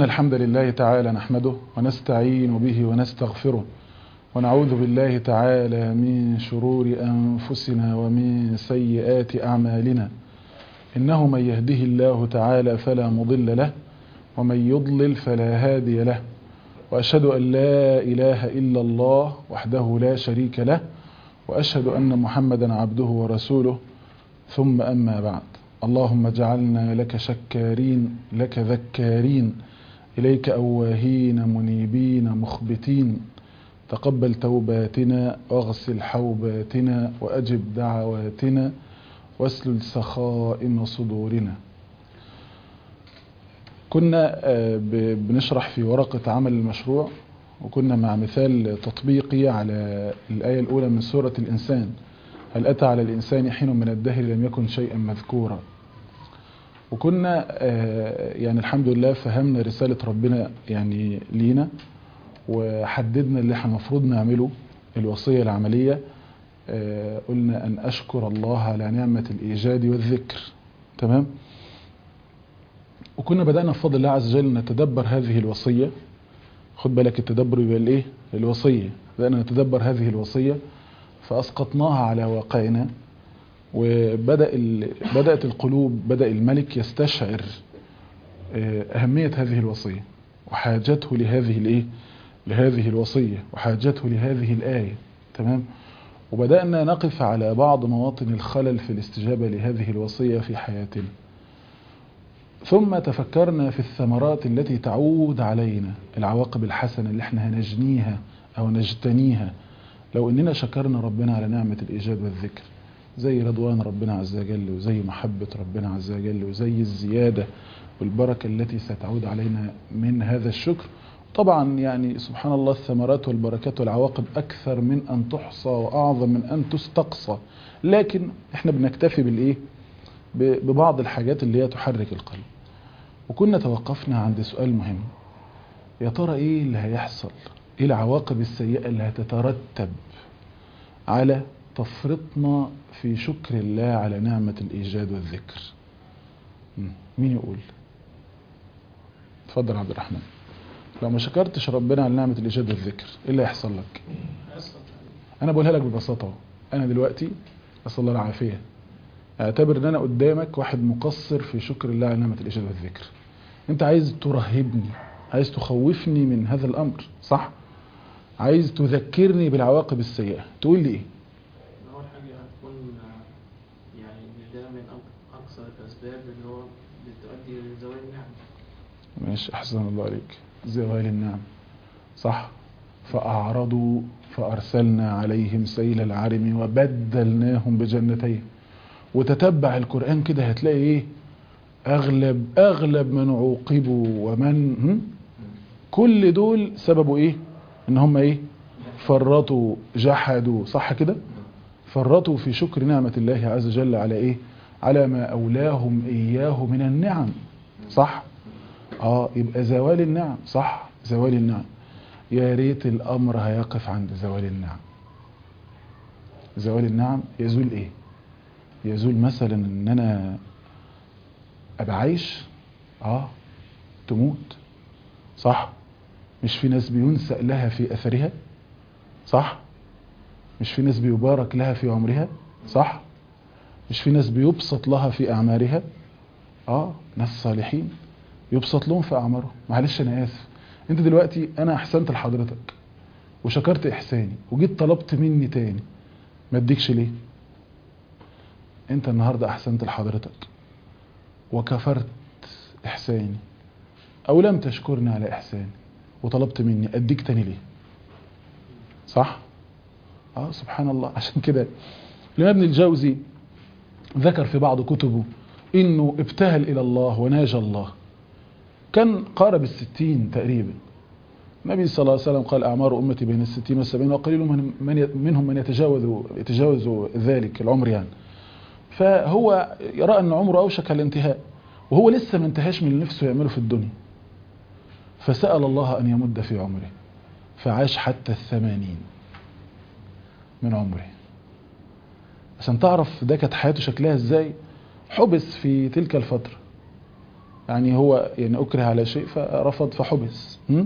إن الحمد لله تعالى نحمده ونستعين به ونستغفره ونعوذ بالله تعالى من شرور أنفسنا ومن سيئات أعمالنا إنه من يهده الله تعالى فلا مضل له ومن يضلل فلا هادي له وأشهد أن لا إله إلا الله وحده لا شريك له وأشهد أن محمدا عبده ورسوله ثم أما بعد اللهم اجعلنا لك شكارين لك ذكارين إليك أواهين منيبين مخبتين تقبل توباتنا واغسل حوباتنا وأجب دعواتنا واسلل سخائم صدورنا كنا بنشرح في ورقة عمل المشروع وكنا مع مثال تطبيقي على الآية الأولى من سورة الإنسان هل أتى على الإنسان حين من الدهر لم يكن شيئا مذكورا وكنا يعني الحمد لله فهمنا رسالة ربنا يعني لينا وحددنا اللي احنا المفروض نعمله الوصية العملية قلنا أن أشكر الله على نعمة الإيجاد والذكر تمام وكنا بدأنا بفضل الله عز وجل نتدبر هذه الوصية خد بالك التدبر يبقى الايه الوصية بدأنا نتدبر هذه الوصية فأسقطناها على واقعنا وبدأ بدأت القلوب بدأ الملك يستشعر أهمية هذه الوصية وحاجته لهذه الايه لهذه الوصية وحاجته لهذه الآية تمام وبدأنا نقف على بعض مواطن الخلل في الاستجابة لهذه الوصية في حياتنا ثم تفكرنا في الثمرات التي تعود علينا العواقب الحسنة اللي احنا هنجنيها أو نجتنيها لو اننا شكرنا ربنا على نعمة الإيجاد والذكر زي رضوان ربنا عز وجل وزي محبة ربنا عز وجل وزي الزيادة والبركة التي ستعود علينا من هذا الشكر طبعا يعني سبحان الله الثمرات والبركات والعواقب أكثر من أن تحصى وأعظم من أن تستقصى لكن احنا بنكتفي بالإيه ببعض الحاجات اللي هي تحرك القلب وكنا توقفنا عند سؤال مهم يا ترى ايه اللي هيحصل ايه العواقب السيئة اللي هتترتب على تفرطنا في شكر الله على نعمة الإيجاد والذكر مين يقول اتفضل عبد الرحمن لو ما شكرتش ربنا على نعمة الإيجاد والذكر ايه اللي هيحصل لك انا بقولها لك ببساطة انا دلوقتي اسال الله العافية اعتبر ان انا قدامك واحد مقصر في شكر الله على نعمة الإيجاد والذكر انت عايز ترهبني عايز تخوفني من هذا الامر صح عايز تذكرني بالعواقب السيئة تقول لي ايه اول حاجه هتكون يعني ده من اكثر الاسباب اللي هو بتؤدي لزوال النعم ماشي احسن الله عليك زوال النعم صح فاعرضوا فارسلنا عليهم سيل العرم وبدلناهم بجنتين وتتبع القرآن كده هتلاقي ايه اغلب اغلب من عوقبوا ومن كل دول سببه ايه ان هم ايه فرطوا جحدوا صح كده فرطوا في شكر نعمة الله عز وجل على ايه على ما اولاهم اياه من النعم صح اه يبقى زوال النعم صح زوال النعم يا ريت الامر هيقف عند زوال النعم زوال النعم يزول ايه يزول مثلا ان انا ابقى عايش اه تموت صح مش في ناس بينسأ لها في اثرها صح مش في ناس بيبارك لها في عمرها صح مش في ناس بيبسط لها في اعمارها اه ناس صالحين يبسط لهم في اعمارهم معلش انا اسف انت دلوقتي انا احسنت لحضرتك وشكرت احساني وجيت طلبت مني تاني ما اديكش ليه انت النهاردة احسنت لحضرتك وكفرت احساني او لم تشكرني على احساني وطلبت مني اديك تاني ليه صح اه سبحان الله عشان كده لما ابن الجوزي ذكر في بعض كتبه انه ابتهل الى الله وناجى الله كان قارب الستين تقريبا النبي صلى الله عليه وسلم قال اعمار امتي بين الستين والسبعين وقليل من منهم من يتجاوز يتجاوز ذلك العمر يعني فهو يرى ان عمره اوشك على الانتهاء وهو لسه ما انتهاش من اللي نفسه يعمله في الدنيا فسأل الله ان يمد في عمره فعاش حتى الثمانين من عمره عشان تعرف ده كانت حياته شكلها ازاي حبس في تلك الفترة يعني هو يعني أكره على شيء فرفض فحبس م?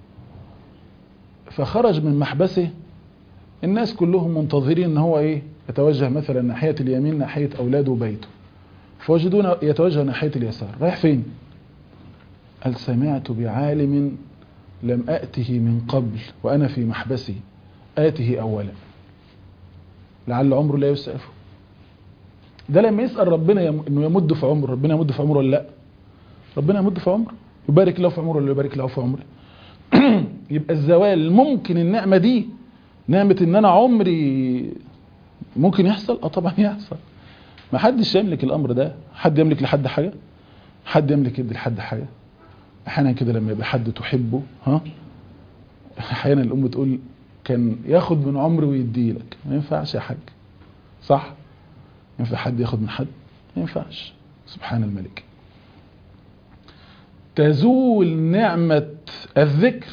فخرج من محبسه الناس كلهم منتظرين ان هو ايه يتوجه مثلا ناحية اليمين ناحية اولاده وبيته فوجدونه يتوجه ناحية اليسار رايح فين قال سمعت بعالم لم آته من قبل وأنا في محبسي آته أولا لعل عمره لا يسعفه ده لما يسأل ربنا يم... انه يمد في عمره ربنا يمد في عمره ولا لا ربنا يمد في عمره يبارك له في عمره ولا يبارك له في عمره يبقى الزوال ممكن النعمة دي نعمة ان انا عمري ممكن يحصل اه طبعا يحصل ما حدش يملك الامر ده حد يملك لحد حاجة حد يملك يدي لحد حاجة احيانا كده لما يبقى حد تحبه ها احيانا الام تقول كان ياخد من عمري ويديلك ما ينفعش يا حاج صح ينفع حد ياخد من حد ما ينفعش سبحان الملك تزول نعمة الذكر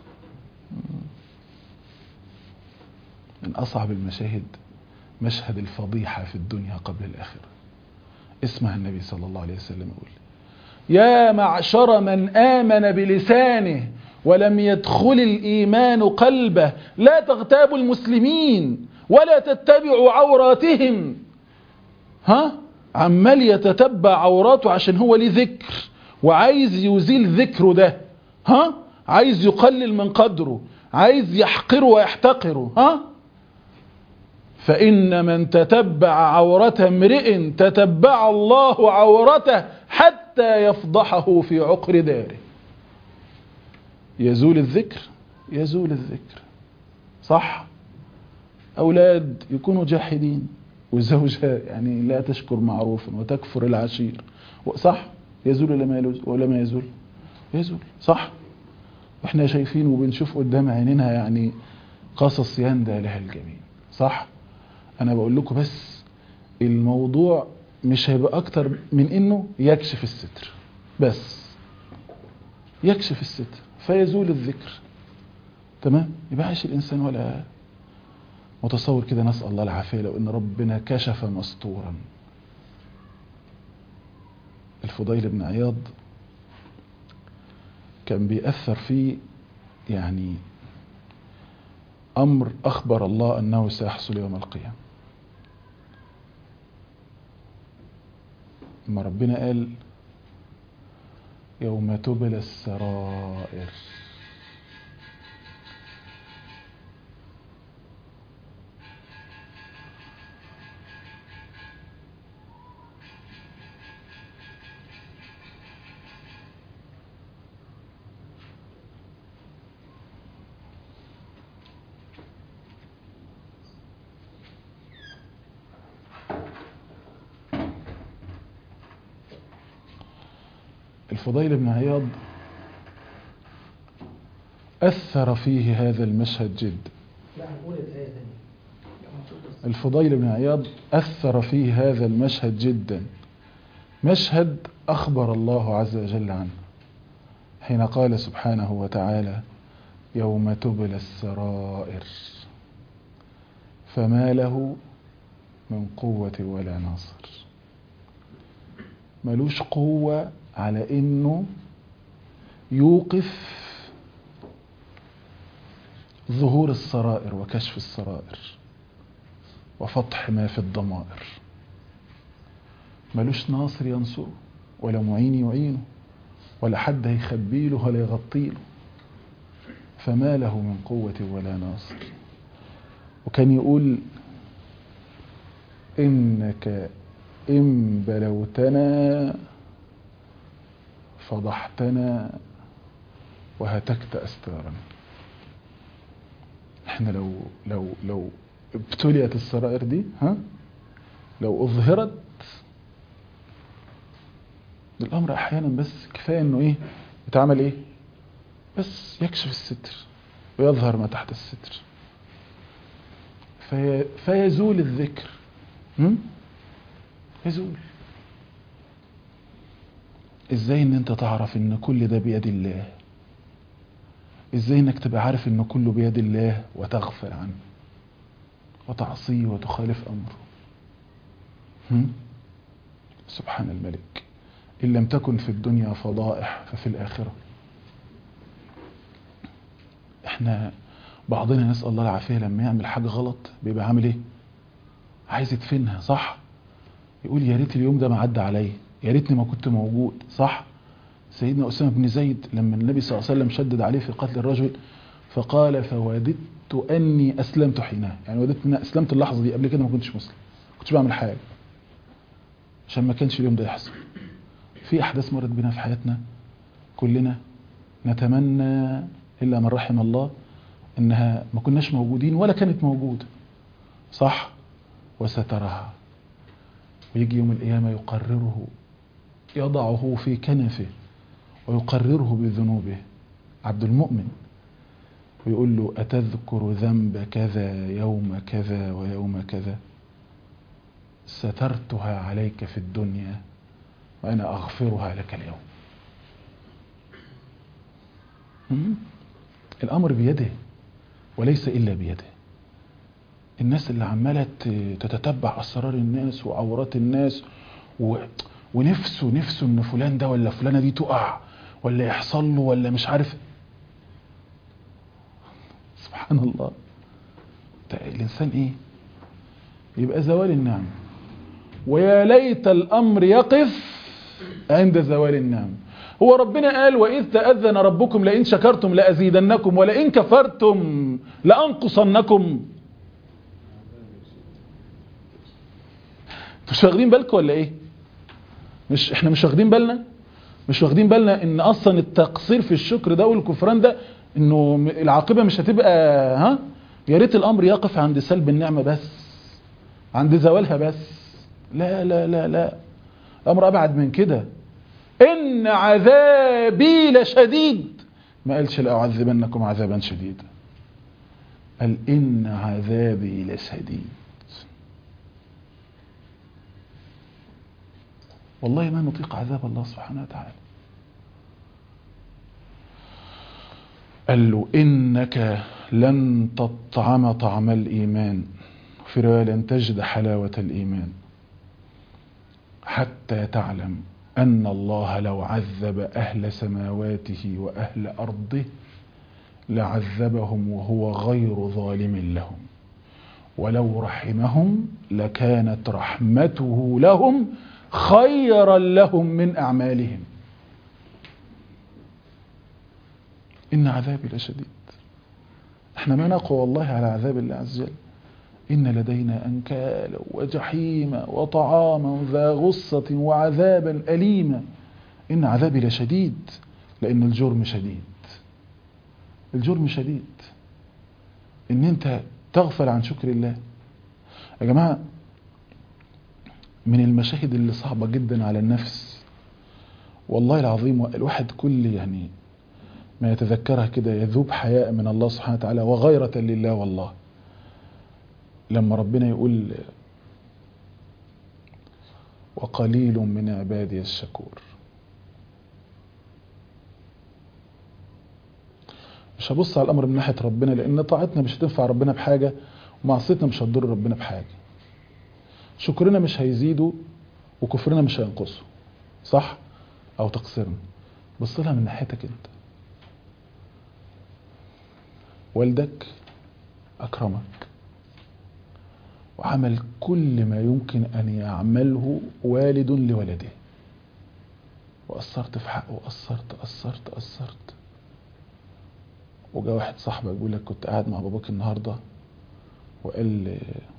من أصعب المشاهد مشهد الفضيحة في الدنيا قبل الآخرة اسمع النبي صلى الله عليه وسلم يقول يا معشر من آمن بلسانه ولم يدخل الإيمان قلبه لا تغتابوا المسلمين ولا تتبعوا عوراتهم ها عمال يتتبع عوراته عشان هو ليه ذكر وعايز يزيل ذكره ده ها عايز يقلل من قدره عايز يحقره ويحتقره ها فإن من تتبع عورة امرئ تتبع الله عورته حتى يفضحه في عقر داره يزول الذكر يزول الذكر صح أولاد يكونوا جاحدين وزوجة يعني لا تشكر معروفا وتكفر العشير صح يزول ولا ما يزول ولا ما يزول يزول صح واحنا شايفين وبنشوف قدام عيننا يعني قصص يندى لها الجميع صح انا بقول لكم بس الموضوع مش هيبقى اكتر من انه يكشف الستر بس يكشف الستر فيزول الذكر تمام يبقى عايش الانسان ولا متصور كده نسأل الله العافية لو ان ربنا كشف مستورا الفضيل بن عياض كان بيأثر فيه يعني أمر أخبر الله أنه سيحصل يوم القيامة ما ربنا قال يوم تبلى السرائر الفضيل بن عياض أثر فيه هذا المشهد جدا الفضيل بن عياض أثر فيه هذا المشهد جدا مشهد أخبر الله عز وجل عنه حين قال سبحانه وتعالى يوم تبلى السرائر فما له من قوة ولا ناصر ملوش قوة على انه يوقف ظهور السرائر وكشف السرائر وفتح ما في الضمائر ملوش ناصر ينصره ولا معين يعينه ولا حد هيخبيله ولا يغطيله فما له من قوة ولا ناصر وكان يقول إنك إن بلوتنا فضحتنا وهتكت أستارنا احنا لو لو لو ابتليت السرائر دي ها لو اظهرت الامر احيانا بس كفايه انه ايه يتعمل ايه بس يكشف الستر ويظهر ما تحت الستر في فيزول الذكر هم؟ يزول ازاي ان انت تعرف ان كل ده بيد الله ازاي انك تبقى عارف ان كله بيد الله وتغفل عنه وتعصيه وتخالف امره هم؟ سبحان الملك إن لم تكن في الدنيا فضائح ففي الآخرة احنا بعضنا نسأل الله العافية لما يعمل حاجة غلط بيبقى عامل ايه عايز يدفنها صح يقول يا ريت اليوم ده ما عدى عليا يا ريتني ما كنت موجود صح سيدنا أسامة بن زيد لما النبي صلى الله عليه وسلم شدد عليه في قتل الرجل فقال فوددت أني أسلمت حينها يعني وددت أني أسلمت اللحظة دي قبل كده ما كنتش مسلم ما كنتش بعمل حاجة عشان ما كانش اليوم ده يحصل في أحداث مرت بنا في حياتنا كلنا نتمنى إلا من رحم الله إنها ما كناش موجودين ولا كانت موجودة صح وسترها ويجي يوم القيامة يقرره يضعه في كنفه ويقرره بذنوبه عبد المؤمن ويقول له أتذكر ذنب كذا يوم كذا ويوم كذا سترتها عليك في الدنيا وأنا أغفرها لك اليوم م? الأمر بيده وليس إلا بيده الناس اللي عمالة تتتبع أسرار الناس وعورات الناس و... ونفسه نفسه ان فلان ده ولا فلانة دي تقع ولا يحصل له ولا مش عارف سبحان الله الإنسان إيه يبقى زوال النعم ويا ليت الأمر يقف عند زوال النعم هو ربنا قال وإذ تأذن ربكم لئن شكرتم لأزيدنكم ولئن كفرتم لأنقصنكم مش واخدين بالكم ولا ايه مش احنا مش واخدين بالنا مش واخدين بالنا ان اصلا التقصير في الشكر ده والكفران ده انه العاقبه مش هتبقى ها يا ريت الامر يقف عند سلب النعمه بس عند زوالها بس لا لا لا لا الامر ابعد من كده ان عذابي لشديد ما قالش لاعذبنكم عذابا شديدا قال ان عذابي لشديد والله ما نطيق عذاب الله سبحانه وتعالى قال له إنك لن تطعم طعم الإيمان في رواية لن تجد حلاوة الإيمان حتى تعلم أن الله لو عذب أهل سماواته وأهل أرضه لعذبهم وهو غير ظالم لهم ولو رحمهم لكانت رحمته لهم خيرا لهم من أعمالهم إن عذابي لشديد احنا ما نقوى والله على عذاب الله عز وجل إن لدينا أنكالا وجحيما وطعاما ذا غصة وعذابا أليما إن عذابي لشديد لأن الجرم شديد الجرم شديد إن أنت تغفل عن شكر الله يا جماعة من المشاهد اللي صعبة جدا على النفس والله العظيم الواحد كل يعني ما يتذكرها كده يذوب حياء من الله سبحانه وتعالى وغيرة لله والله لما ربنا يقول وقليل من عبادي الشكور مش هبص على الأمر من ناحية ربنا لأن طاعتنا مش هتنفع ربنا بحاجة ومعصيتنا مش هتضر ربنا بحاجة شكرنا مش هيزيده وكفرنا مش هينقصه صح او تقصيرنا بص لها من ناحيتك انت والدك اكرمك وعمل كل ما يمكن ان يعمله والد لولده وقصرت في حقه قصرت قصرت قصرت وجا واحد صاحبك بيقول لك كنت قاعد مع باباك النهارده وقال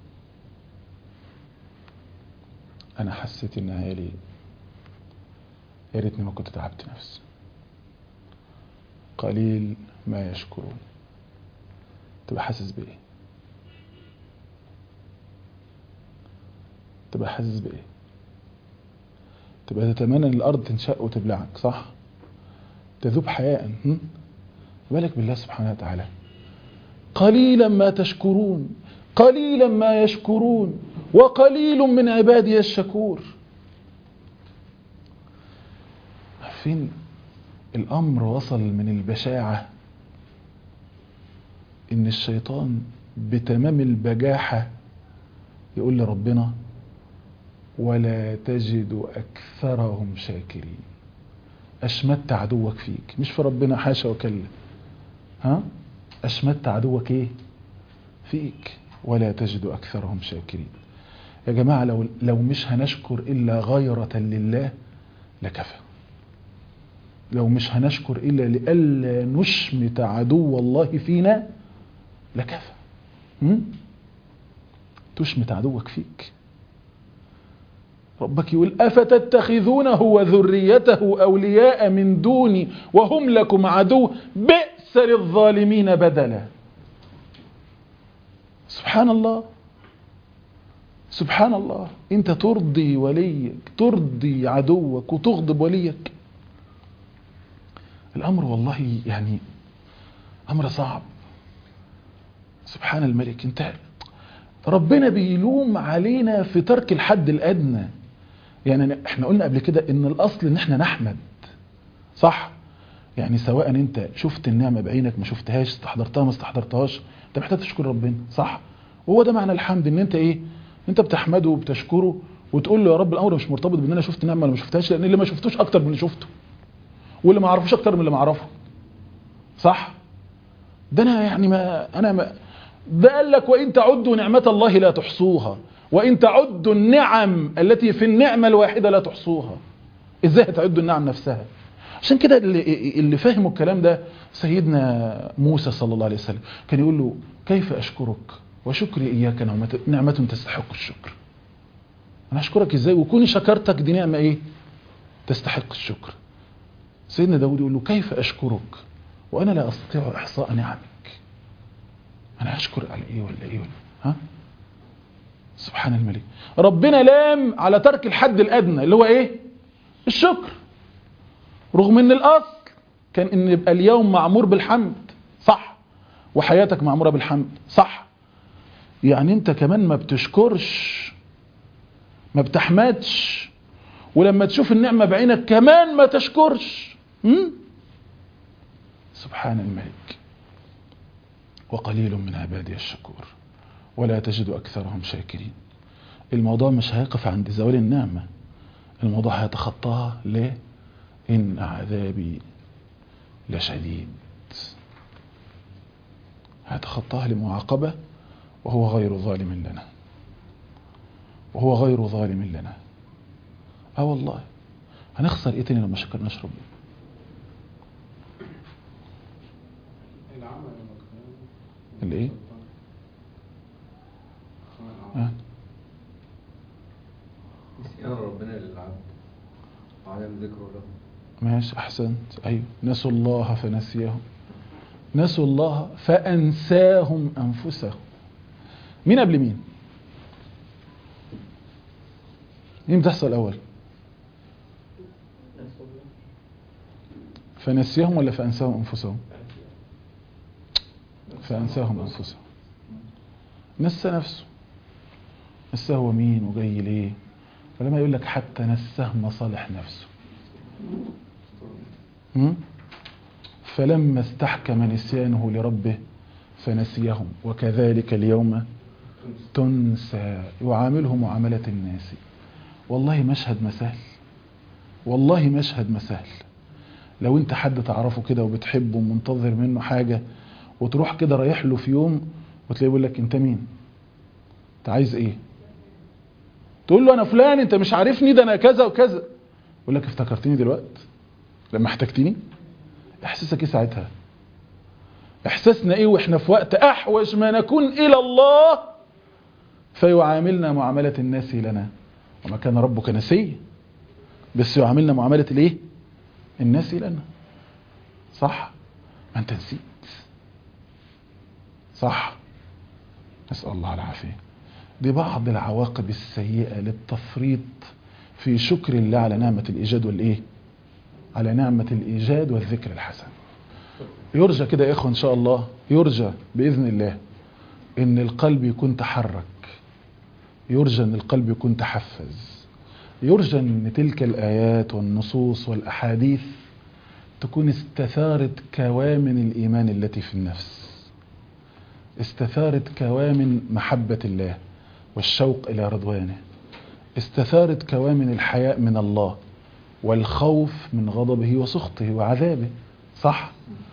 انا حسيت ان عيالي يا ريتني ما كنت تعبت نفسي قليل ما يشكرون تبقى حاسس بايه تبقى حاسس بايه تبقى تتمنى ان الارض تنشق وتبلعك صح تذوب حياء بالك بالله سبحانه وتعالى قليلا ما تشكرون قليلا ما يشكرون وقليل من عبادي الشكور عارفين الأمر وصل من البشاعة إن الشيطان بتمام البجاحة يقول لربنا ولا تجد أكثرهم شاكرين أشمت عدوك فيك مش في ربنا حاشا وكلا ها أشمت عدوك إيه فيك ولا تجد أكثرهم شاكرين يا جماعة لو, لو مش هنشكر إلا غيرة لله لكفى لو مش هنشكر إلا لألا نشمت عدو الله فينا لكفى م? تشمت عدوك فيك ربك يقول أفتتخذونه وذريته أولياء من دوني وهم لكم عدو بئس للظالمين بدلا سبحان الله سبحان الله انت ترضي وليك ترضي عدوك وتغضب وليك الامر والله يعني امر صعب سبحان الملك انت ربنا بيلوم علينا في ترك الحد الادنى يعني احنا قلنا قبل كده ان الاصل ان احنا نحمد صح يعني سواء انت شفت النعمه بعينك ما شفتهاش استحضرتها ما استحضرتهاش انت محتاج تشكر ربنا صح وهو ده معنى الحمد ان انت ايه انت بتحمده وبتشكره وتقول له يا رب الامر مش مرتبط بان انا شفت نعمه ولا ما شفتهاش لان اللي ما شفتوش اكتر من اللي شفته واللي ما عرفوش اكتر من اللي ما عرفه صح ده انا يعني ما انا ما ده قال لك وان تعدوا نعمه الله لا تحصوها وان تعدوا النعم التي في النعمه الواحده لا تحصوها ازاي هتعدوا النعم نفسها عشان كده اللي, اللي فهموا الكلام ده سيدنا موسى صلى الله عليه وسلم كان يقول له كيف اشكرك وشكري إياك نعمة, نعمة تستحق الشكر أنا أشكرك إزاي وكوني شكرتك دي نعمة إيه تستحق الشكر سيدنا داود يقول له كيف أشكرك وأنا لا أستطيع إحصاء نعمك أنا أشكر على إيه ولا إيه ولا ها سبحان الملك ربنا لام على ترك الحد الأدنى اللي هو إيه الشكر رغم ان الأصل كان ان يبقى اليوم معمور بالحمد صح وحياتك معمورة بالحمد صح يعني انت كمان ما بتشكرش ما بتحمدش ولما تشوف النعمة بعينك كمان ما تشكرش م? سبحان الملك وقليل من عبادي الشكور ولا تجد أكثرهم شاكرين الموضوع مش هيقف عند زوال النعمة الموضوع هيتخطاها ليه إن عذابي لشديد هيتخطاها لمعاقبة وهو غير ظالم لنا وهو غير ظالم لنا اه والله هنخسر ايه تاني لما شكرناش ربنا اللي ايه آه. نسيان ربنا للعبد وعدم ذكره له ماشي احسنت ايوه نسوا الله فنسيهم نسوا الله فانساهم انفسهم مين قبل مين مين بتحصل الاول فنسيهم ولا فانساهم انفسهم فانساهم انفسهم نسى نفسه نسى هو مين وجاي ليه فلما يقول لك حتى نساه مصالح نفسه م? فلما استحكم نسيانه لربه فنسيهم وكذلك اليوم تنسى يعامله معاملة الناس والله مشهد مسهل والله مشهد مسهل لو انت حد تعرفه كده وبتحبه ومنتظر منه حاجة وتروح كده رايح له في يوم وتلاقيه يقول لك انت مين انت عايز ايه تقول له انا فلان انت مش عارفني ده انا كذا وكذا يقول لك افتكرتني دلوقتي لما احتجتني احساسك ايه ساعتها احساسنا ايه واحنا في وقت احوج ما نكون الى الله فيعاملنا معاملة الناس لنا وما كان ربك نسيا بس يعاملنا معاملة الايه الناس لنا صح ما انت نسيت صح نسأل الله العافية دي بعض العواقب السيئة للتفريط في شكر الله على نعمة الإيجاد والإيه على نعمة الإيجاد والذكر الحسن يرجى كده يا إخوة إن شاء الله يرجى بإذن الله إن القلب يكون تحرك يرجى إن القلب يكون تحفز يرجى إن تلك الآيات والنصوص والأحاديث تكون استثارت كوامن الإيمان التي في النفس استثارت كوامن محبة الله والشوق إلى رضوانه استثارت كوامن الحياء من الله والخوف من غضبه وسخطه وعذابه صح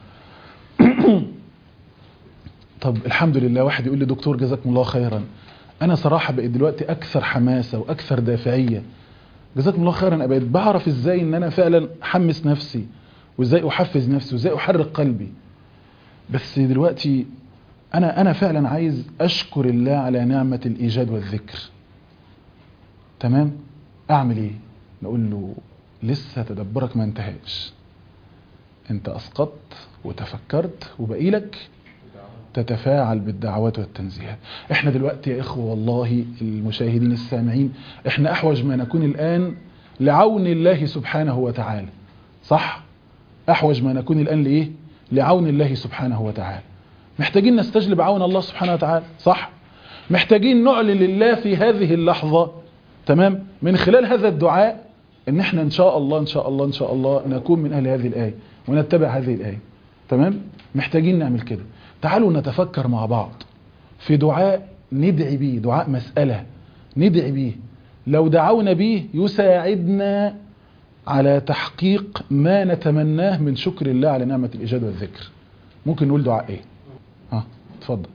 طب الحمد لله واحد يقول لي دكتور جزاكم الله خيرا انا صراحة بقيت دلوقتي اكثر حماسة واكثر دافعية جزاكم الله خيرا انا بقيت بعرف ازاي ان انا فعلا احمس نفسي وازاي احفز نفسي وازاي احرك قلبي بس دلوقتي انا انا فعلا عايز اشكر الله على نعمة الايجاد والذكر تمام اعمل ايه نقول له لسه تدبرك ما انتهاش انت اسقطت وتفكرت وبقي لك تتفاعل بالدعوات والتنزيهات احنا دلوقتي يا اخوة والله المشاهدين السامعين احنا احوج ما نكون الان لعون الله سبحانه وتعالى صح احوج ما نكون الان لايه لعون الله سبحانه وتعالى محتاجين نستجلب عون الله سبحانه وتعالى صح محتاجين نعلن لله في هذه اللحظة تمام من خلال هذا الدعاء ان احنا ان شاء الله ان شاء الله ان شاء الله نكون من اهل هذه الايه ونتبع هذه الايه تمام محتاجين نعمل كده تعالوا نتفكر مع بعض في دعاء ندعي بيه دعاء مسألة ندعي بيه لو دعونا بيه يساعدنا على تحقيق ما نتمناه من شكر الله على نعمة الإيجاد والذكر ممكن نقول دعاء ايه ها اتفضل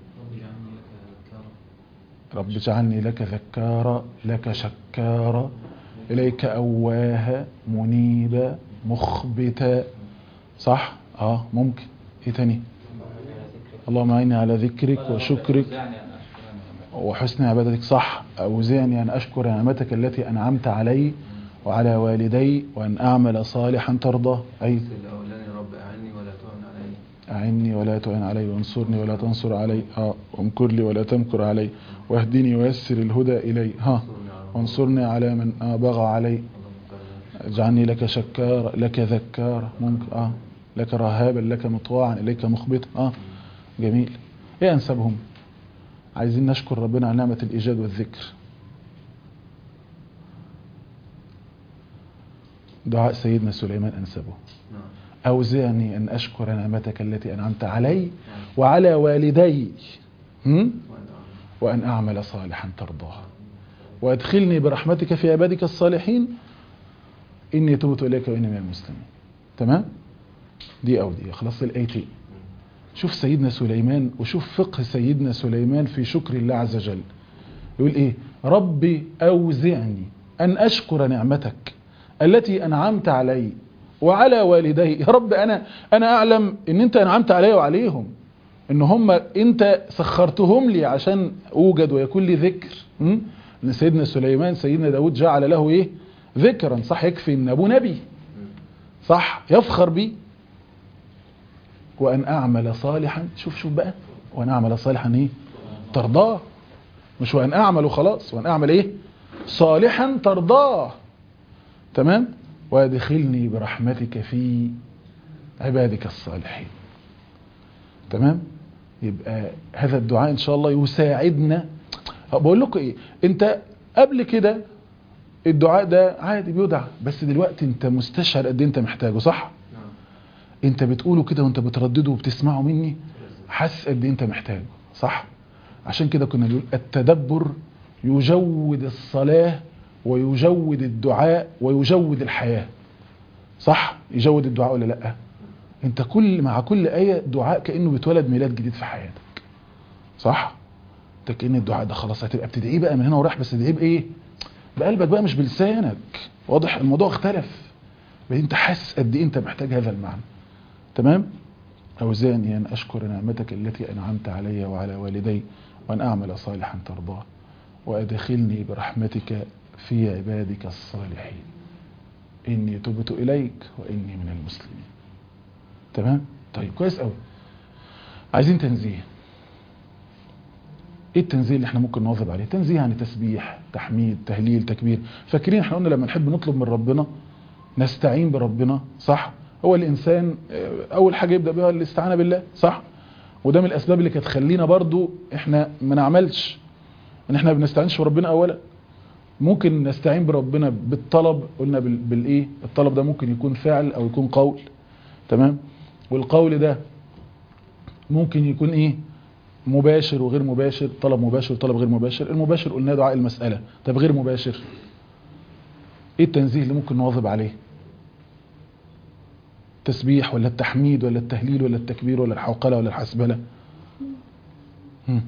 رب اجعلني لك ذكارا لك شكارا إليك أواها منيبا مخبتا صح اه ممكن ايه تاني اللهم اعني على ذكرك وشكرك وحسن عبادتك صح أوزعني أن أشكر نعمتك التي أنعمت علي وعلى والدي وأن أعمل صالحا ترضى أي الأولاني رب أعني ولا تعن علي أعني ولا تعن علي وانصرني ولا تنصر علي اه وامكر لي ولا تمكر علي واهدني ويسر الهدى إلي ها وانصرني على من آه بغى علي اجعلني لك شكارا لك ذكارا ممكن اه لك رهابا لك مطواعا إليك مخبتا اه جميل ايه أنسبهم عايزين نشكر ربنا على نعمة الإيجاد والذكر دعاء سيدنا سليمان أنسبه نعم أوزعني أن أشكر نعمتك التي أنعمت علي وعلى والدي هم؟ وأنا أعلم. وأن أعمل صالحا ترضاه وأدخلني برحمتك في عبادك الصالحين إني تبت إليك وإني من المسلمين تمام دي أو دي خلاص الآيتين شوف سيدنا سليمان وشوف فقه سيدنا سليمان في شكر الله عز وجل يقول إيه ربي أوزعني أن أشكر نعمتك التي أنعمت علي وعلى والدي يا رب أنا أنا أعلم أن أنت أنعمت علي وعليهم ان هم انت سخرتهم لي عشان اوجد ويكون لي ذكر م? ان سيدنا سليمان سيدنا داود جعل له ايه ذكرا صح يكفي ان ابوه نبي صح يفخر بي وان اعمل صالحا شوف شوف بقى وان اعمل صالحا ايه ترضاه مش وان اعمل وخلاص وان اعمل ايه صالحا ترضاه تمام وادخلني برحمتك في عبادك الصالحين تمام يبقى هذا الدعاء ان شاء الله يساعدنا بقول لكم ايه انت قبل كده الدعاء ده عادي بيدعى بس دلوقتي انت مستشعر قد إيه انت محتاجه صح نعم انت بتقوله كده وانت بتردده وبتسمعه مني حاسس قد إيه انت محتاجه صح عشان كده كنا بنقول التدبر يجود الصلاة ويجود الدعاء ويجود الحياة صح يجود الدعاء ولا لا انت كل مع كل آية دعاء كأنه بيتولد ميلاد جديد في حياتك صح انت كأن الدعاء ده خلاص هتبقى بتدعيه بقى من هنا ورايح بس تدعيه بايه بقلبك بقى مش بلسانك واضح الموضوع اختلف بقى انت حاسس قد ايه انت محتاج هذا المعنى تمام أوزاني أن أشكر نعمتك التي أنعمت علي وعلى والدي وأن أعمل صالحا ترضاه وأدخلني برحمتك في عبادك الصالحين إني تبت إليك وإني من المسلمين تمام طيب كويس قوي عايزين تنزيه ايه التنزيه اللي احنا ممكن نواظب عليه تنزيه يعني تسبيح تحميد تهليل تكبير فاكرين احنا قلنا لما نحب نطلب من ربنا نستعين بربنا صح هو الانسان اه، اول حاجه يبدا بها الاستعانه بالله صح وده من الاسباب اللي كانت تخلينا برضو احنا ما نعملش ان احنا ما بنستعينش بربنا اولا ممكن نستعين بربنا بالطلب قلنا بال- بالايه الطلب ده ممكن يكون فعل او يكون قول تمام والقول ده ممكن يكون ايه مباشر وغير مباشر طلب مباشر وطلب غير مباشر المباشر قلنا دعاء المسألة طب غير مباشر ايه التنزيه اللي ممكن نواظب عليه التسبيح ولا التحميد ولا التهليل ولا التكبير ولا الحوقلة ولا الحسبلة هم.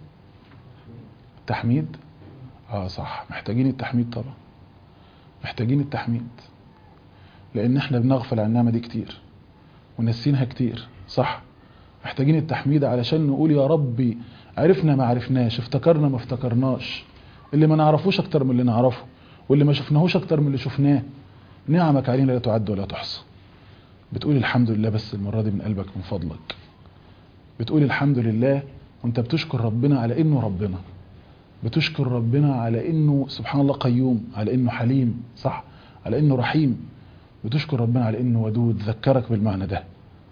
التحميد اه صح محتاجين التحميد طبعا محتاجين التحميد لان احنا بنغفل عن النعمة دي كتير ونسينها كتير صح محتاجين التحميد علشان نقول يا ربي عرفنا ما عرفناش افتكرنا ما افتكرناش اللي ما نعرفوش اكتر من اللي نعرفه واللي ما شفناهوش اكتر من اللي شفناه نعمك علينا لا تعد ولا تحصى بتقول الحمد لله بس المرة دي من قلبك من فضلك بتقول الحمد لله وانت بتشكر ربنا على انه ربنا بتشكر ربنا على انه سبحان الله قيوم على انه حليم صح على انه رحيم بتشكر ربنا على انه ودود ذكرك بالمعنى ده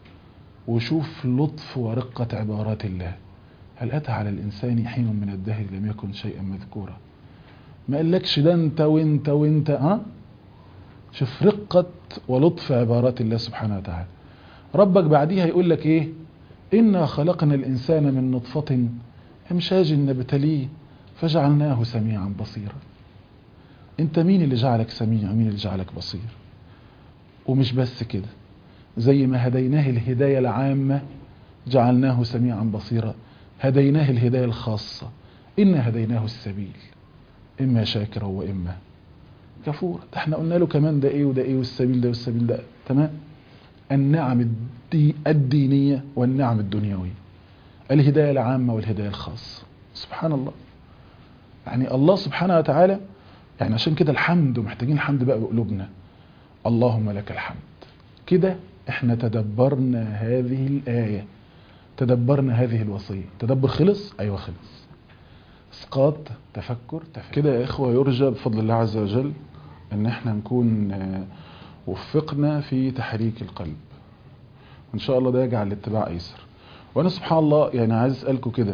وشوف لطف ورقة عبارات الله هل أتى على الإنسان حين من الدهر لم يكن شيئا مذكورا ما قالكش ده انت وانت وانت ها شوف رقة ولطف عبارات الله سبحانه وتعالى ربك بعديها يقول لك ايه إنا خلقنا الإنسان من نطفة امشاج نبتليه فجعلناه سميعا بصيرا انت مين اللي جعلك سميع مين اللي جعلك بصير ومش بس كده زي ما هديناه الهداية العامة جعلناه سميعا بصيرا هديناه الهداية الخاصة إنا هديناه السبيل إما شاكرا وإما كفورا ده احنا قلنا له كمان ده ايه وده ايه والسبيل ده والسبيل ده تمام النعم الدي الدينية والنعم الدنيوية الهداية العامة والهداية الخاصة سبحان الله يعني الله سبحانه وتعالى يعني عشان كده الحمد ومحتاجين الحمد بقى بقلوبنا اللهم لك الحمد كده احنا تدبرنا هذه الآية تدبرنا هذه الوصية تدبر خلص أيوة خلص اسقاط تفكر تفكر كده يا إخوة يرجى بفضل الله عز وجل ان احنا نكون آه، وفقنا في تحريك القلب وان شاء الله ده يجعل الاتباع ايسر وانا سبحان الله يعني عايز اسالكم كده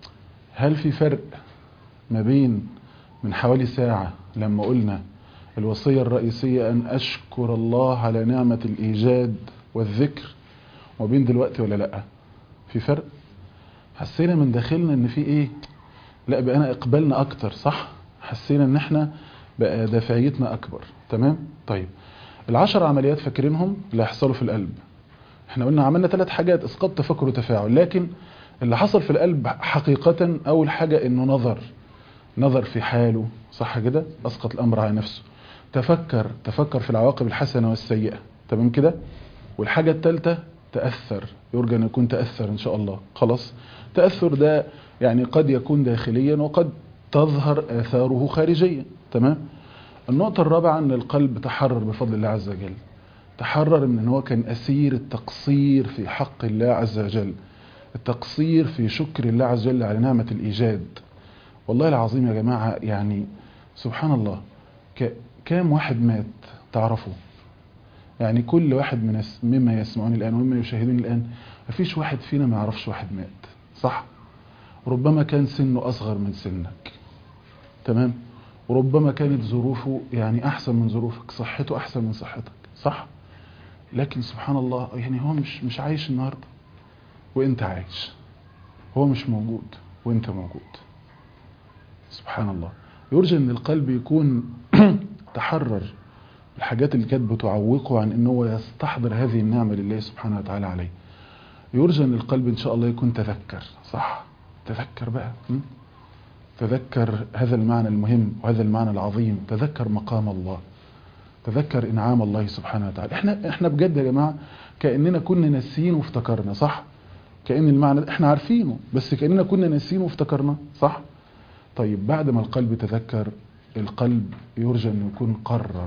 هل في فرق ما بين من حوالي ساعة لما قلنا الوصية الرئيسية أن أشكر الله على نعمة الإيجاد والذكر وبين دلوقتي ولا لأ في فرق حسينا من داخلنا ان في ايه لا بقينا اقبالنا اكتر صح حسينا ان احنا بقى دافعيتنا اكبر تمام طيب العشر عمليات فاكرينهم اللي هيحصلوا في القلب احنا قلنا عملنا ثلاث حاجات اسقاط تفكر وتفاعل لكن اللي حصل في القلب حقيقة اول حاجة انه نظر نظر في حاله صح كده اسقط الامر على نفسه تفكر تفكر في العواقب الحسنة والسيئة تمام كده والحاجة الثالثة تأثر يرجى أن يكون تأثر إن شاء الله خلاص تأثر ده يعني قد يكون داخليا وقد تظهر آثاره خارجيا تمام النقطة الرابعة أن القلب تحرر بفضل الله عز وجل تحرر من أن هو كان أسير التقصير في حق الله عز وجل التقصير في شكر الله عز وجل على نعمة الإيجاد والله العظيم يا جماعة يعني سبحان الله ك- كام واحد مات تعرفوا يعني كل واحد من الس- مما يسمعون الآن ومما يشاهدون الآن مفيش واحد فينا ما يعرفش واحد مات صح ربما كان سنه أصغر من سنك تمام وربما كانت ظروفه يعني أحسن من ظروفك صحته أحسن من صحتك صح لكن سبحان الله يعني هو مش مش عايش النهارده وانت عايش هو مش موجود وانت موجود سبحان الله يرجى ان القلب يكون تحرر الحاجات اللي كانت بتعوقه عن ان هو يستحضر هذه النعمة لله سبحانه وتعالى عليه يرجى ان القلب ان شاء الله يكون تذكر صح تذكر بقى م? تذكر هذا المعنى المهم وهذا المعنى العظيم تذكر مقام الله تذكر انعام الله سبحانه وتعالى احنا احنا بجد يا جماعه كاننا كنا ناسيين وافتكرنا صح كان المعنى احنا عارفينه بس كاننا كنا ناسيين وافتكرنا صح طيب بعد ما القلب تذكر القلب يرجى انه يكون قرر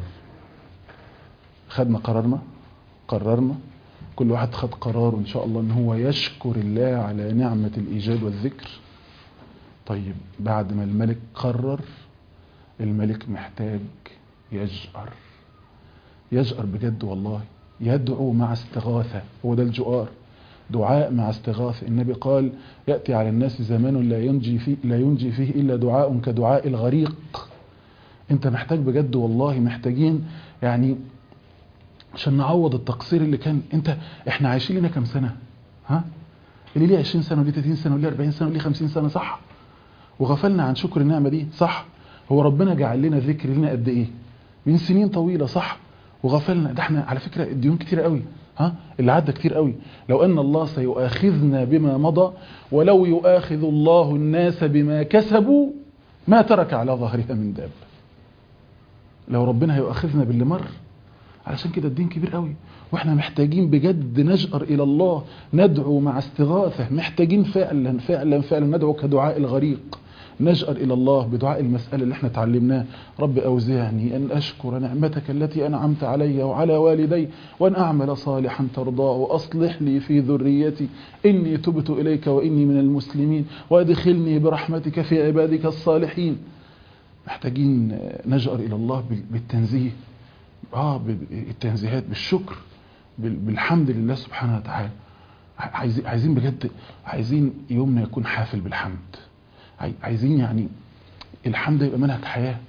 خدنا قرارنا قررنا كل واحد خد قراره ان شاء الله ان هو يشكر الله على نعمة الايجاد والذكر طيب بعد ما الملك قرر الملك محتاج يجأر يجأر بجد والله يدعو مع استغاثة هو ده الجؤار دعاء مع استغاثة النبي قال يأتي على الناس زمان لا ينجي فيه, لا ينجي فيه إلا دعاء كدعاء الغريق انت محتاج بجد والله محتاجين يعني عشان نعوض التقصير اللي كان انت احنا عايشين لنا كام سنة ها اللي ليه 20 سنة وليه 30 سنة وليه 40 سنة وليه 50 سنة صح وغفلنا عن شكر النعمة دي صح هو ربنا جعل لنا ذكر لنا قد ايه من سنين طويلة صح وغفلنا ده احنا على فكرة الديون كتير قوي ها اللي عدى كتير قوي لو ان الله سيؤاخذنا بما مضى ولو يؤاخذ الله الناس بما كسبوا ما ترك على ظهرها من داب لو ربنا هيؤاخذنا باللي مر علشان كده الدين كبير قوي واحنا محتاجين بجد نجأر الى الله ندعو مع استغاثة محتاجين فعلا فعلا فعلا ندعو كدعاء الغريق نجأر إلى الله بدعاء المسألة اللي احنا تعلمناه رب أوزعني أن أشكر نعمتك التي أنعمت علي وعلى والدي وأن أعمل صالحا ترضاه وأصلح لي في ذريتي إني تبت إليك وإني من المسلمين وأدخلني برحمتك في عبادك الصالحين محتاجين نجأر إلى الله بالتنزيه آه بالتنزيهات بالشكر بالحمد لله سبحانه وتعالى عايزين بجد عايزين يومنا يكون حافل بالحمد عايزين يعني الحمد يبقى منهج حياة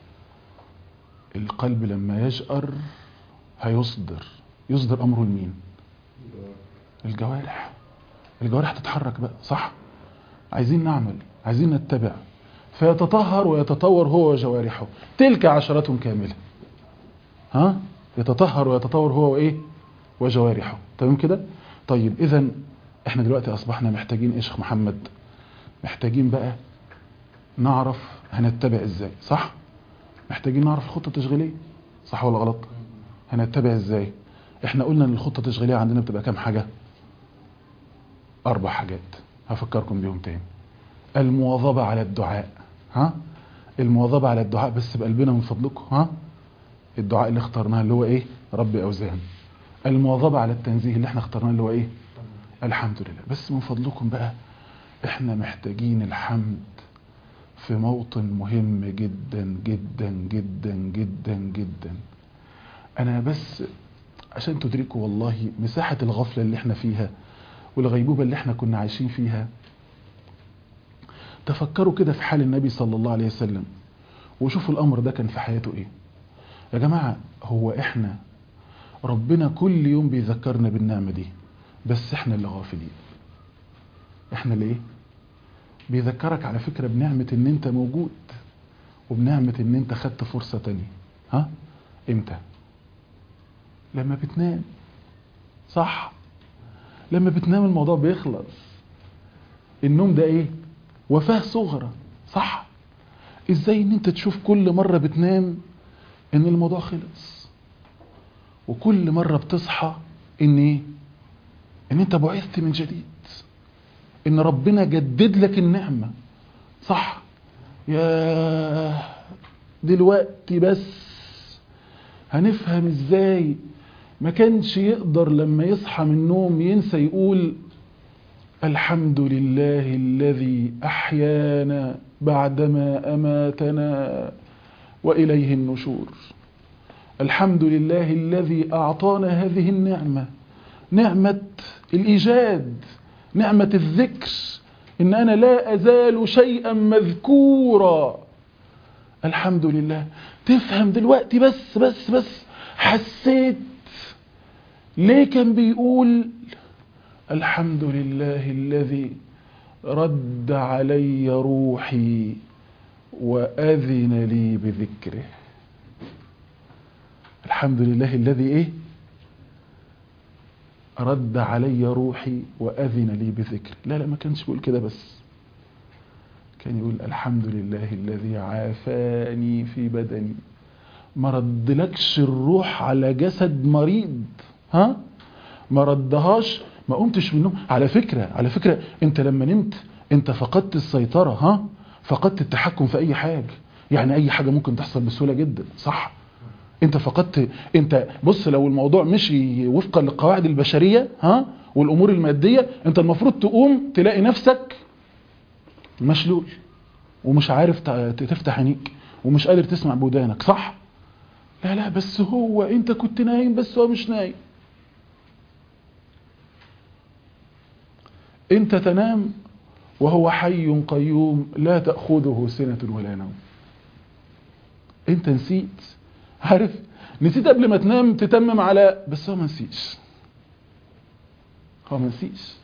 القلب لما يجأر هيصدر يصدر أمره لمين الجوارح الجوارح تتحرك بقى صح عايزين نعمل عايزين نتبع فيتطهر ويتطور هو وجوارحه تلك عشرة كاملة ها يتطهر ويتطور هو وايه وجوارحه تمام كده طيب اذا احنا دلوقتي اصبحنا محتاجين ايه شيخ محمد محتاجين بقى نعرف هنتبع ازاي صح محتاجين نعرف الخطة التشغيلية صح ولا غلط هنتبع ازاي احنا قلنا ان الخطة التشغيلية عندنا بتبقى كام حاجة اربع حاجات هفكركم بيهم تاني المواظبة على الدعاء ها المواظبة على الدعاء بس بقلبنا من فضلكم ها الدعاء اللي اخترناه اللي هو ايه ربي اوزان المواظبة على التنزيه اللي احنا اخترناه اللي هو ايه الحمد لله بس من فضلكم بقى احنا محتاجين الحمد في موطن مهم جدا جدا جدا جدا جدا انا بس عشان تدركوا والله مساحة الغفلة اللي احنا فيها والغيبوبة اللي احنا كنا عايشين فيها تفكروا كده في حال النبي صلى الله عليه وسلم وشوفوا الامر ده كان في حياته ايه يا جماعة هو احنا ربنا كل يوم بيذكرنا بالنعمة دي بس احنا اللي غافلين احنا اللي ايه بيذكرك على فكرة بنعمة ان انت موجود وبنعمة ان انت خدت فرصة تانية ها امتى لما بتنام صح لما بتنام الموضوع بيخلص النوم ده ايه وفاه صغرى صح ازاي ان انت تشوف كل مرة بتنام ان الموضوع خلص وكل مرة بتصحى ان ايه ان انت بعثت من جديد ان ربنا جدد لك النعمة صح يا دلوقتي بس هنفهم ازاي ما كانش يقدر لما يصحى من النوم ينسى يقول الحمد لله الذي أحيانا بعدما أماتنا وإليه النشور الحمد لله الذي أعطانا هذه النعمة نعمة الإيجاد نعمة الذكر إن أنا لا أزال شيئا مذكورا الحمد لله تفهم دلوقتي بس بس بس حسيت ليه كان بيقول الحمد لله الذي رد علي روحي وأذن لي بذكره الحمد لله الذي ايه رد علي روحي وأذن لي بذكر لا لا ما كانش بيقول كده بس كان يقول الحمد لله الذي عافاني في بدني ما ردلكش الروح على جسد مريض ها ما ردهاش ما قمتش من النوم على فكرة على فكرة انت لما نمت انت فقدت السيطرة ها فقدت التحكم في اي حاجة يعني اي حاجة ممكن تحصل بسهولة جدا صح انت فقدت انت بص لو الموضوع مشي وفقا للقواعد البشرية ها والامور المادية انت المفروض تقوم تلاقي نفسك مشلول ومش عارف تفتح عينيك ومش قادر تسمع بودانك صح لا لا بس هو انت كنت نايم بس هو مش نايم انت تنام وهو حي قيوم لا تأخذه سنة ولا نوم انت نسيت عارف نسيت قبل ما تنام تتمم على بس هو ما نسيش هو ما نسيش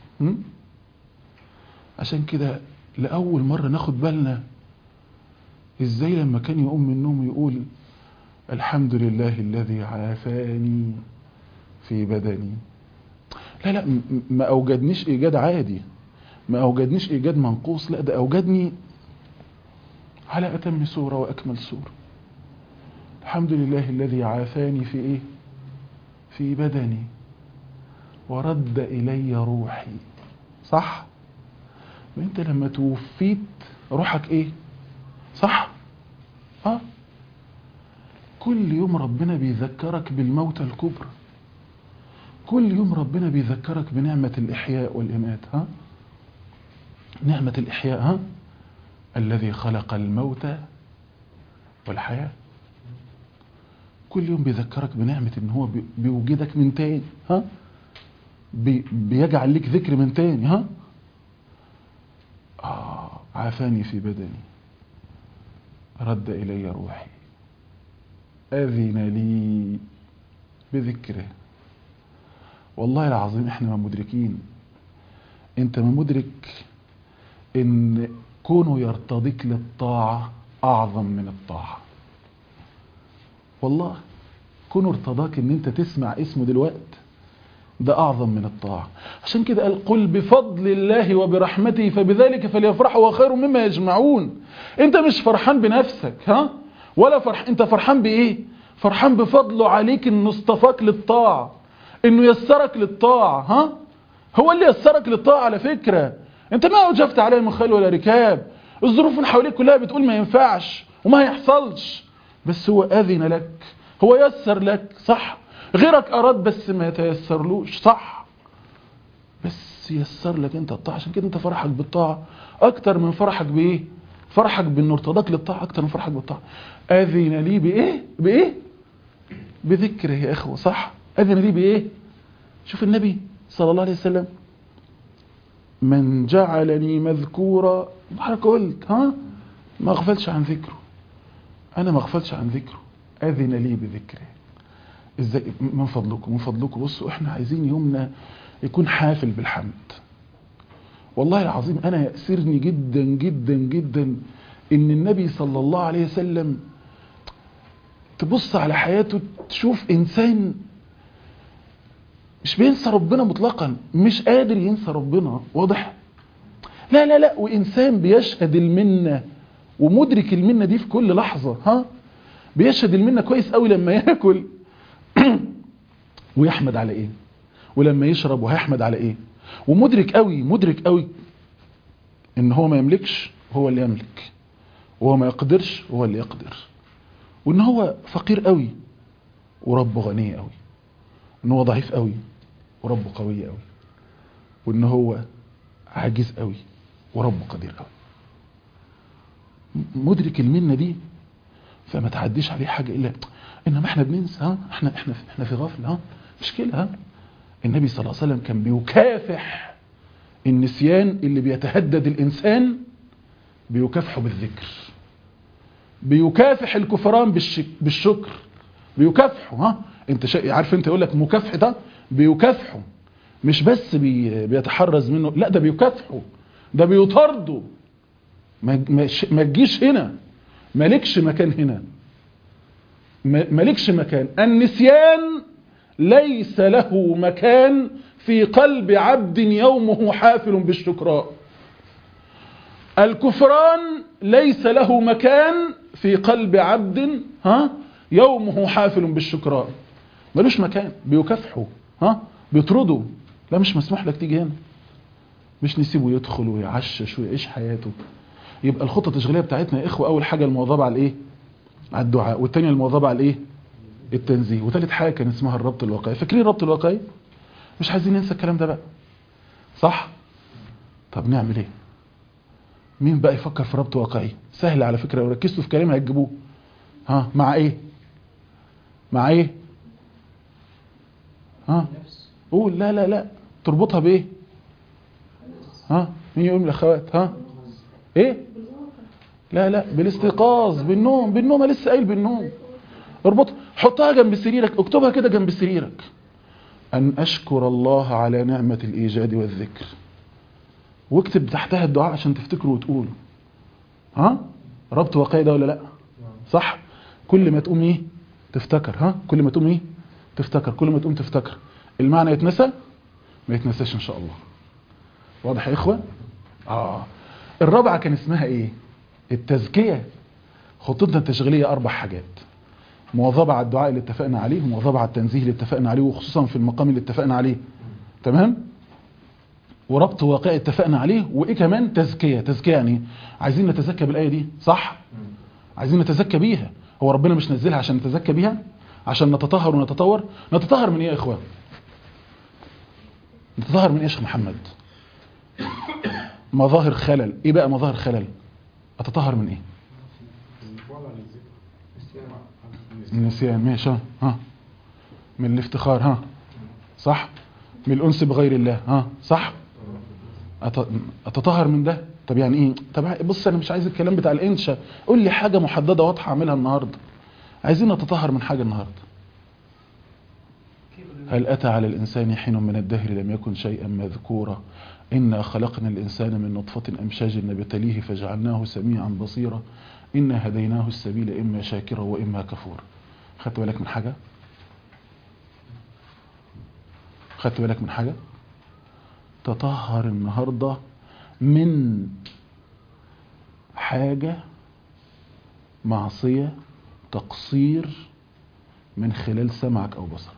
عشان كده لأول مرة ناخد بالنا ازاي لما كان يقوم من النوم يقول الحمد لله الذي عافاني في بدني لا لا م- م- ما أوجدنيش إيجاد عادي ما أوجدنيش إيجاد منقوص لا ده أوجدني على أتم صورة وأكمل صورة الحمد لله الذي عافاني في إيه في بدني ورد إلي روحي صح وانت لما توفيت روحك ايه صح اه كل يوم ربنا بيذكرك بالموت الكبرى كل يوم ربنا بيذكرك بنعمة الإحياء والإماتة ها نعمة الإحياء ها الذي خلق الموت والحياة كل يوم بيذكرك بنعمة ان هو بي- بيوجدك من تاني ها بي بيجعل لك ذكر من تاني ها آه عافاني في بدني رد إلي روحي أذن لي بذكره والله العظيم احنا ما مدركين انت ما مدرك ان كونه يرتضيك للطاعة اعظم من الطاعة والله كونه ارتضاك ان انت تسمع اسمه دلوقت ده اعظم من الطاعة عشان كده قال قل بفضل الله وبرحمته فبذلك فليفرحوا وخير مما يجمعون انت مش فرحان بنفسك ها ولا فرح انت فرحان بايه فرحان بفضله عليك انه اصطفاك للطاعة انه يسرك للطاعة ها هو اللي يسرك للطاعة على فكرة انت ما اوجفت عليه من خيل ولا ركاب الظروف اللي حواليك كلها بتقول ما ينفعش وما هيحصلش بس هو اذن لك هو يسر لك صح غيرك اراد بس ما يتيسرلوش صح بس يسر لك انت الطاعة عشان كده انت فرحك بالطاعة اكتر من فرحك بايه فرحك بانه ارتضاك للطاعة اكتر من فرحك بالطاعة اذن لي بايه بايه بذكره يا اخوة صح اذن لي بايه شوف النبي صلى الله عليه وسلم من جعلني مذكورا حضرتك قلت ها ما اغفلش عن ذكره انا ما اغفلش عن ذكره اذن لي بذكره ازاي من فضلكم من فضلكم بصوا احنا عايزين يومنا يكون حافل بالحمد والله العظيم انا يأسرني جدا جدا جدا ان النبي صلى الله عليه وسلم تبص على حياته تشوف انسان مش بينسى ربنا مطلقا مش قادر ينسى ربنا واضح لا لا لا وانسان بيشهد المنه ومدرك المنه دي في كل لحظه ها بيشهد المنه كويس قوي لما ياكل ويحمد على ايه ولما يشرب وهيحمد على ايه ومدرك قوي مدرك قوي ان هو ما يملكش هو اللي يملك وهو ما يقدرش هو اللي يقدر وان هو فقير قوي وربه غني قوي ان هو ضعيف قوي وربه قوي قوي وان هو عاجز قوي وربه قدير قوي مدرك المنه دي فما تعديش عليه حاجه الا انما احنا بننسى ها احنا احنا احنا في غفله ها مش كده ها النبي صلى الله عليه وسلم كان بيكافح النسيان اللي بيتهدد الانسان بيكافحه بالذكر بيكافح الكفران بالشك بالشكر بيكافحه ها انت شا... عارف انت يقول لك مكافح ده بيكافحه مش بس بي... بيتحرز منه لا ده بيكافحه ده بيطارده ما ما ش- ما تجيش هنا مالكش مكان هنا ما- مالكش مكان النسيان ليس له مكان في قلب عبد يومه حافل بالشكراء الكفران ليس له مكان في قلب عبد ها يومه حافل بالشكراء ملوش مكان بيكافحه ها بيطرده لا مش مسموح لك تيجي هنا مش نسيبه يدخل ويعشش ويعيش حياته يبقى الخطة التشغيلية بتاعتنا يا إخوة أول حاجة المواظبة على الإيه؟ على الدعاء والتانية المواظبة على الإيه؟ التنزيه وثالث حاجة كان اسمها الربط الواقعي فاكرين الربط الواقعي؟ مش عايزين ننسى الكلام ده بقى صح؟ طب نعمل إيه؟ مين بقى يفكر في ربط واقعي؟ سهل على فكرة لو ركزتوا في كلامي هتجيبوه ها مع إيه؟ مع إيه؟ ها؟ قول لا لا لا تربطها بإيه؟ ها؟ مين يقول من الأخوات؟ ها؟ ايه لا لا بالاستيقاظ بالنوم بالنوم أنا لسه قايل بالنوم اربط حطها جنب سريرك اكتبها كده جنب سريرك ان اشكر الله على نعمة الايجاد والذكر واكتب تحتها الدعاء عشان تفتكره وتقوله ها ربط واقعي ده ولا لا صح كل ما تقوم ايه تفتكر ها كل ما تقوم ايه تفتكر كل ما تقوم تفتكر المعنى يتنسى ما يتنساش ان شاء الله واضح يا اخوه اه الرابعه كان اسمها ايه التزكيه خطتنا التشغيليه اربع حاجات مواظبه على الدعاء اللي اتفقنا عليه ومواظبه على التنزيه اللي اتفقنا عليه وخصوصا في المقام اللي اتفقنا عليه تمام وربط واقعي اتفقنا عليه وايه كمان تزكيه تزكيه يعني إيه؟ عايزين نتزكى بالايه دي صح عايزين نتزكى بيها هو ربنا مش نزلها عشان نتزكى بيها عشان نتطهر ونتطور نتطهر من ايه يا اخوان نتطهر من ايه يا شيخ محمد مظاهر خلل ايه بقى مظاهر خلل اتطهر من ايه النسيان ماشي ها. ها من الافتخار ها صح من الانس بغير الله ها صح أت- اتطهر من ده طب يعني ايه طب بص انا مش عايز الكلام بتاع الانشا قول لي حاجه محدده واضحه اعملها النهارده عايزين نتطهر من حاجه النهارده هل اتى على الانسان حين من الدهر لم يكن شيئا مذكورا انا خلقنا الانسان من نطفه امشاج نبتليه فجعلناه سميعا بصيرا انا هديناه السبيل اما شاكرا واما كفورا خدت بالك من حاجه خدت بالك من حاجه تطهر النهارده من حاجة معصية تقصير من خلال سمعك أو بصرك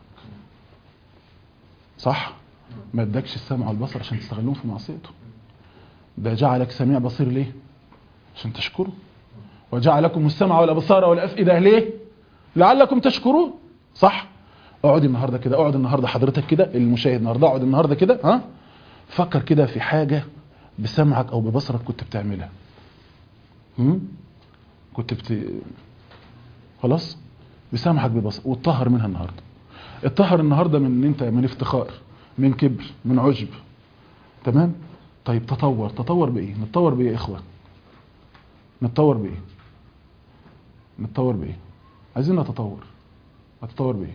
صح؟ ما ادكش السمع والبصر عشان تستغلهم في معصيته ده جعلك سميع بصير ليه؟ عشان تشكره وجعلكم السمع والأبصار والأفئدة ليه؟ لعلكم تشكرون صح؟ اقعد النهارده كده اقعد النهارده حضرتك كده المشاهد النهارده اقعد النهارده كده ها فكر كده في حاجة بسمعك او ببصرك كنت بتعملها هم؟ كنت بت خلاص بسمعك ببصرك واتطهر منها النهارده اتطهر النهارده من ان انت من افتخار من كبر من عجب تمام طيب تطور تطور بايه نتطور بايه يا اخوه نتطور بايه نتطور بايه عايزين نتطور نتطور بايه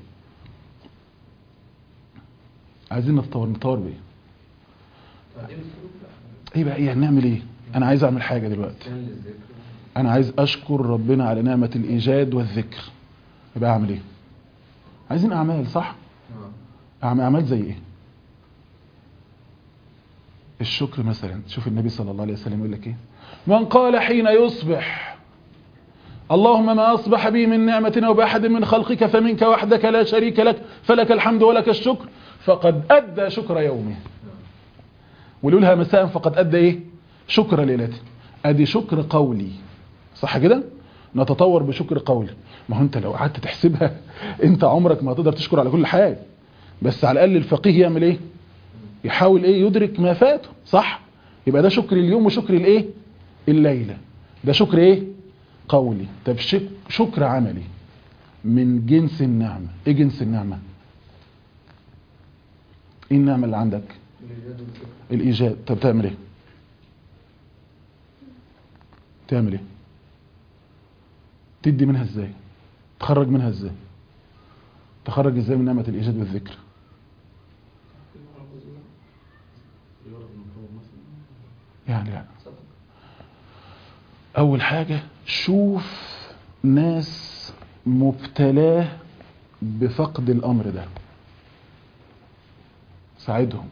عايزين نتطور نتطور بايه تعديل السلوك لا ايه بقى ايه هنعمل ايه انا عايز اعمل حاجه دلوقتي كان للذكر انا عايز اشكر ربنا على نعمه الايجاد والذكر يبقى اعمل ايه عايزين اعمال صح اه أعمل اعمال زي ايه الشكر مثلا شوف النبي صلى الله عليه وسلم يقول لك ايه من قال حين يصبح اللهم ما أصبح بي من نعمة أو بأحد من خلقك فمنك وحدك لا شريك لك فلك الحمد ولك الشكر فقد أدى شكر يومه ولولها مساء فقد أدى إيه شكر ليلته أدي شكر قولي صح كده نتطور بشكر قولي ما هو أنت لو قعدت تحسبها أنت عمرك ما هتقدر تشكر على كل حاجة بس على الأقل الفقيه يعمل إيه يحاول إيه يدرك ما فاته صح يبقى ده شكر اليوم وشكر الإيه الليلة ده شكر إيه قولي طب شك- شكر عملي من جنس النعمة ايه جنس النعمة ايه النعمة اللي عندك الإيجاد والذكر الايجاد طب تعمل ايه تعمل ايه تدي منها ازاي تخرج منها ازاي تخرج ازاي من نعمة الايجاد والذكر يعني لا صدق اول حاجة شوف ناس مبتلاه بفقد الامر ده ساعدهم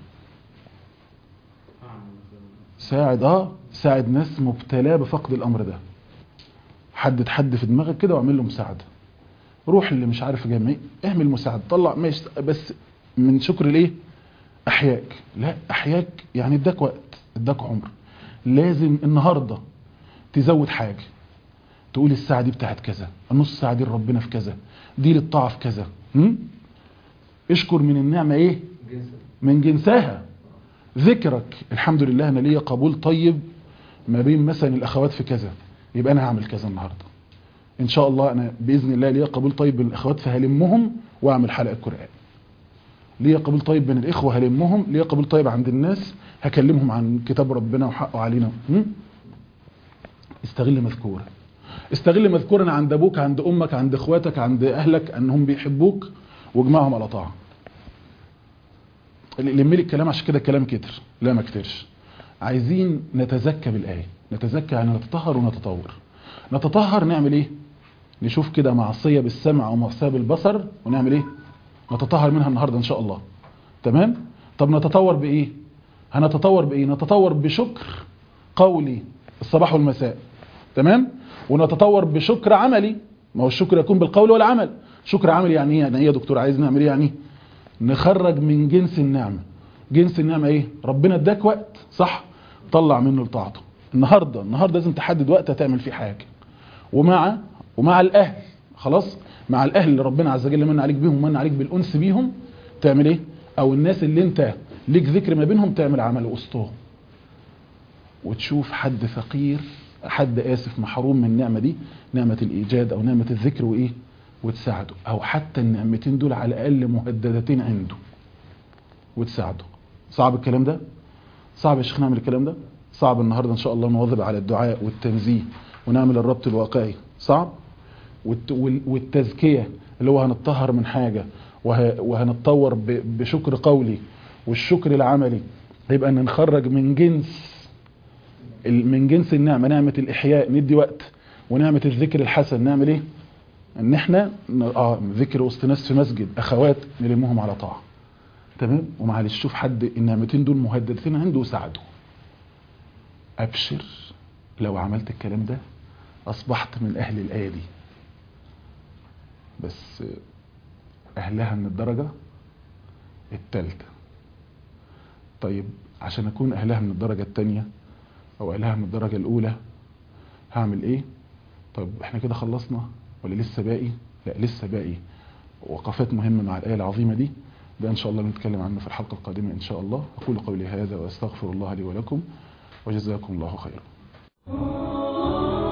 ساعد اه ساعد ناس مبتلاه بفقد الامر ده حدد حد في دماغك كده واعمل له مساعده روح اللي مش عارف جامع ايه اعمل مساعده طلع ماشي بس من شكر الايه احياك لا احياك يعني اداك وقت اداك عمر لازم النهارده تزود حاجه تقول الساعه دي بتاعت كذا النص ساعه دي لربنا في كذا دي للطاعه في كذا هم؟ اشكر من النعمه ايه جنس من جنسها ذكرك الحمد لله انا ليا قبول طيب ما بين مثلا الاخوات في كذا يبقى انا هعمل كذا النهارده ان شاء الله انا باذن الله ليا قبول طيب بين الاخوات فهلمهم واعمل حلقه قران ليا قبول طيب بين الاخوه هلمهم ليا قبول طيب عند الناس هكلمهم عن كتاب ربنا وحقه علينا هم؟ استغل مذكورا استغل مذكورا عند ابوك عند امك عند اخواتك عند اهلك انهم بيحبوك واجمعهم على طاعه لم لي الكلام عشان كده الكلام كتر لا ما كترش عايزين نتزكى بالآية نتزكى يعني نتطهر ونتطور نتطهر نعمل ايه نشوف كده معصية بالسمع او معصية بالبصر ونعمل ايه نتطهر منها النهاردة ان شاء الله تمام طب نتطور بايه هنتطور بايه نتطور بشكر قولي الصباح والمساء تمام ونتطور بشكر عملي ما هو الشكر يكون بالقول والعمل شكر عملي يعني ايه يعني ايه يا دكتور عايز نعمل ايه يعني نخرج من جنس النعمة جنس النعمة ايه ربنا اداك وقت صح طلع منه لطاعته النهاردة النهاردة لازم تحدد وقت هتعمل فيه حاجة ومع ومع الاهل خلاص مع الاهل اللي ربنا عز وجل من عليك بيهم ومن عليك بالانس بيهم تعمل ايه او الناس اللي انت ليك ذكر ما بينهم تعمل عمل وسطهم وتشوف حد فقير حد اسف محروم من النعمه دي نعمه الايجاد او نعمه الذكر وايه وتساعده او حتى النعمتين دول على الاقل مهددتين عنده وتساعده صعب الكلام ده صعب يا شيخ نعمل الكلام ده صعب النهارده ان شاء الله نواظب على الدعاء والتنزيه ونعمل الربط الواقعي صعب والت- وال- والتزكيه اللي هو هنتطهر من حاجه وه- وهنتطور ب- بشكر قولي والشكر العملي يبقى ان نخرج من جنس ال- من جنس النعمه نعمه الاحياء ندي وقت ونعمه الذكر الحسن نعمل ايه ان احنا ن- اه ذكر وسط ناس في مسجد اخوات نلمهم على طاعه تمام ومعلش شوف حد النعمتين دول مهددتين عنده وساعده ابشر لو عملت الكلام ده اصبحت من اهل الايه دي بس اهلها من الدرجه الثالثه طيب عشان اكون اهلها من الدرجه الثانيه او اهلها من الدرجه الاولى هعمل ايه طب احنا كده خلصنا ولا لسه باقي لا لسه باقي وقفات مهمه مع الايه العظيمه دي ده ان شاء الله نتكلم عنه في الحلقه القادمه ان شاء الله اقول قولي هذا واستغفر الله لي ولكم وجزاكم الله خيرا